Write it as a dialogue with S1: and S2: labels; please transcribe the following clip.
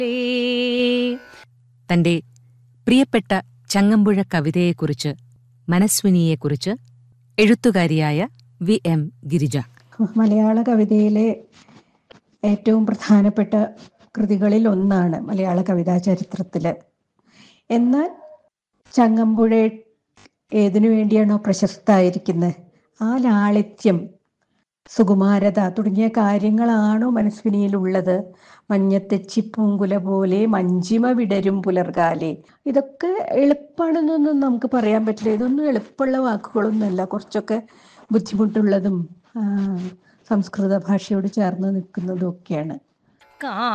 S1: തന്റെ പ്രിയപ്പെട്ട ചങ്ങമ്പുഴ കവിതയെക്കുറിച്ച് മനസ്വിനിയെക്കുറിച്ച് എഴുത്തുകാരിയായ വി എം ഗിരിജ
S2: മലയാള കവിതയിലെ ഏറ്റവും പ്രധാനപ്പെട്ട കൃതികളിൽ ഒന്നാണ് മലയാള കവിതാ ചരിത്രത്തില് എന്നാൽ ചങ്ങമ്പുഴ ഏതിനു വേണ്ടിയാണോ പ്രശസ്തമായിരിക്കുന്നത് ആ ലാളിത്യം സുകുമാരത തുടങ്ങിയ കാര്യങ്ങളാണോ മനസ്വിനിയിലുള്ളത് മഞ്ഞത്തെച്ചിപ്പൂങ്കുല പോലെ മഞ്ചിമ വിടരും പുലർകാലെ ഇതൊക്കെ എളുപ്പമാണെന്നൊന്നും നമുക്ക് പറയാൻ പറ്റില്ല ഇതൊന്നും എളുപ്പമുള്ള വാക്കുകളൊന്നുമല്ല കുറച്ചൊക്കെ ബുദ്ധിമുട്ടുള്ളതും ആ, സംസ്കൃത ഭാഷയോട് ചേർന്ന് നിൽക്കുന്നതും ഒക്കെയാണ്